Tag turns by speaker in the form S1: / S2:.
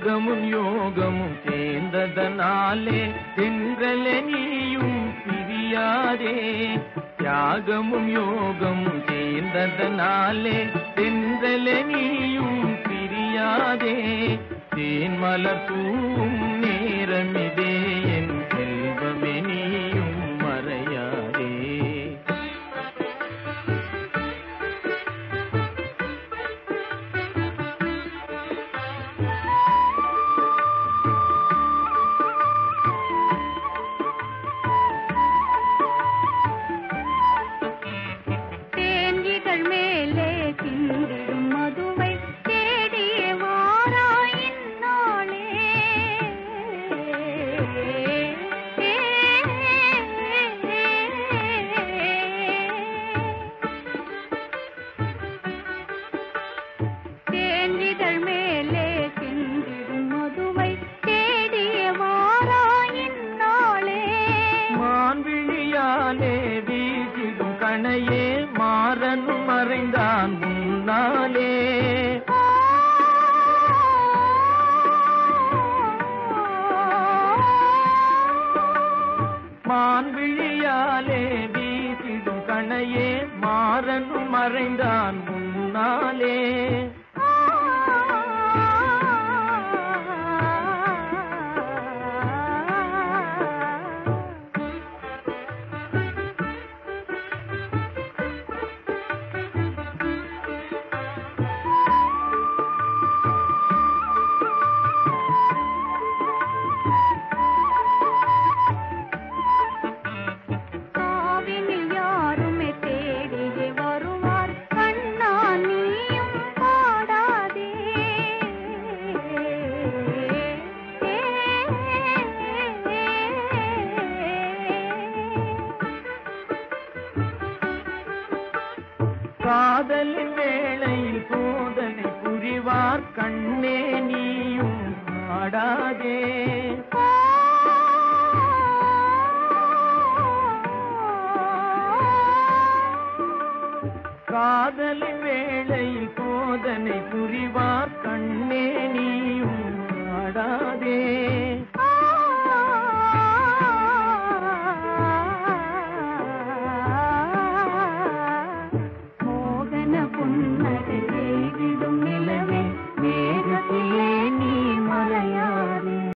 S1: தியாகமும் யோகமும் சேர்ந்ததனாலே தென்றலே நீயும் பிரியாதே தியாகமும் யோகமும் சேர்ந்ததனாலே தென்றலே நீயும் பிரியாதே தேன்மலர் தூவும் நேரமிதே என் செல்வமே நீயும் மறையாதே
S2: தேன்கிகள் மேலே சிந்திடும் மதுவை தேடியே வாராயின் நாளே தேன்கிகள் மேலே சிந்திடும் மதுவை தேடியே வாராயின் நாளே
S1: மான்விழியாலே வீசிடும் கணையே மாறனும் மறைந்தான் முன்னாலே மான்விழியாலே வீசிடும் கணையே மாறனும் மறைந்தான் முன்னாலே
S2: காவினில் யாருமே தேடியே வருவார் கண்ணா நீயும் பாடாதே
S1: காதலின் வேளையில் சோதனை புரிவார் கண்ணே நீயும் ஆடாதே காதலின் வேளையில் சோதனை புரிவார் கண்ணே நீயும் ஆடாதே
S2: மோகன புன்னகை செய்திடும்